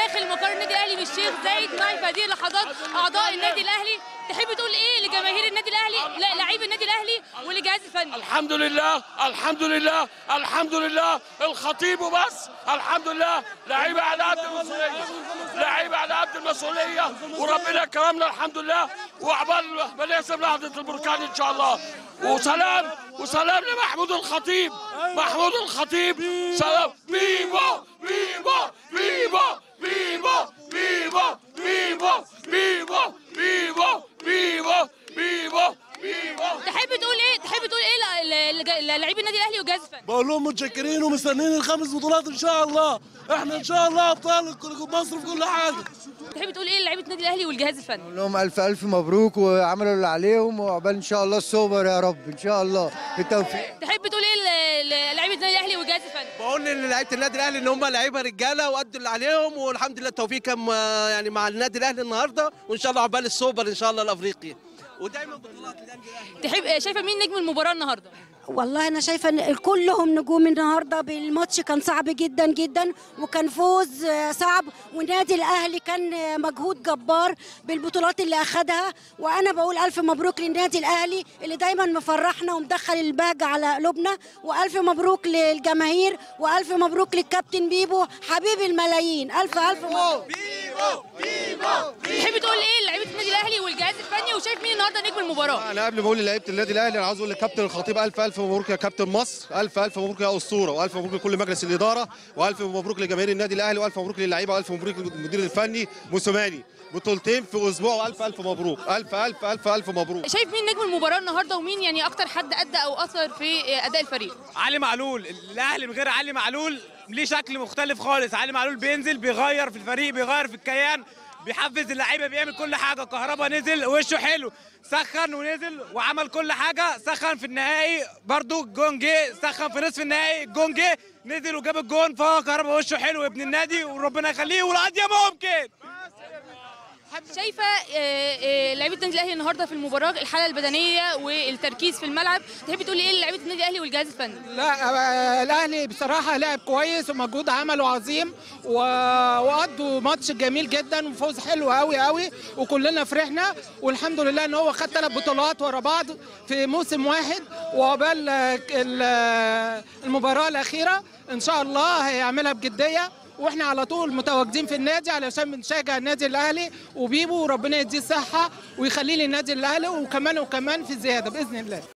داخل مقر النادي الاهلي بالشيخ زايد معي في هذه اللحظات اعضاء النادي الاهلي تحب تقول ايه لجماهير النادي الاهلي لا لعيب النادي الاهلي ولجهاز الفني الحمد لله الحمد لله الحمد لله الخطيب وبس الحمد لله لعيبه على قد المسؤوليه لعيبه على قد المسؤوليه وربنا كرمنا الحمد لله وعقبال ما نقسم لحظه البركان ان شاء الله وسلام وسلام لمحمود الخطيب محمود الخطيب سلام فيفا فيفا فيفا فيفا فيفا فيفا فيفا فيفا فيفا فيفا فيفا تحب تقول ايه تحب تقول ايه ل- ل- للعيب النادي الاهلي والجهاز الفني بقول لهم متشكرين ومستنيين الخمس بطولات ان شاء الله احنا ان شاء الله ابطال كل- مصر في كل حاجه تحب تقول ايه لعيبه النادي الاهلي والجهاز الفني بقول لهم الف الف مبروك وعملوا اللي عليهم وعقبال ان شاء الله السوبر يا رب ان شاء الله بالتوفيق تحب تقول ايه ل- لعيبه النادي الاهلي والجهاز الفني بقول لعيبه النادي الاهلي ان هم لعيبه رجاله وادوا اللي عليهم والحمد لله التوفيق كان آه، يعني مع النادي الاهلي النهارده وان شاء الله عقبال السوبر ان شاء الله الافريقي ودايما بطولات للنادي الاهلي تحب شايفه مين نجم المباراه النهارده والله انا شايفه ان كلهم نجوم النهارده بالماتش كان صعب جدا جدا وكان فوز آه، صعب والنادي الاهلي كان آه، مجهود جبار بالبطولات اللي اخدها وانا بقول الف مبروك للنادي الاهلي اللي دايما مفرحنا ومدخل البهجه على قلوبنا والف مبروك للجماهير والف مبروك للكابتن بيبو حبيب الملايين الف الف مبروك تحب تقول ايه لعيبه النادي الاهلي والجهاز الفني وشايف مين النهارده نجم المباراه انا قبل ما اقول لعيبه النادي الاهلي انا عاوز اقول للكابتن الخطيب الف الف مبروك يا كابتن مصر الف الف مبروك يا اسطوره والف مبروك لكل مجلس الاداره والف مبروك لجماهير النادي الاهلي والف مبروك للعيبه والف مبروك للمدير الفني موسوماني بطولتين في اسبوع والف الف مبروك الف الف الف الف مبروك شايف مين نجم المباراه النهارده ومين يعني اكتر حد ادى او اثر في اداء الفريق علي معلول الاهلي من غير علي معلول ليه شكل مختلف خالص علي معلول بينزل بيغير في الفريق بيغير في الكيان بيحفز اللعيبه بيعمل كل حاجه كهربا نزل وشه حلو سخن ونزل وعمل كل حاجه سخن في النهائي برضو الجون جه سخن في نصف النهائي الجون جه نزل وجاب الجون فهو كهربا وشه حلو ابن النادي وربنا يخليه والقضيه ممكن شايفه آه، آه، لعيبه النادي الاهلي النهارده في المباراه الحاله البدنيه والتركيز في الملعب تحب تقول ايه لعيبه النادي الاهلي والجهاز الفني لا آه، الاهلي بصراحه لعب كويس ومجهود عمله عظيم و... وقضوا ماتش جميل جدا وفوز حلو قوي قوي وكلنا فرحنا والحمد لله ان هو خد ثلاث بطولات ورا بعض في موسم واحد وعقبال آه، ال- آه، المباراه الاخيره ان شاء الله هيعملها بجديه واحنا على طول متواجدين في النادي علشان بنشجع النادي الاهلي وبيبو وربنا يديه الصحه ويخليه للنادي الاهلي وكمان وكمان في زياده باذن الله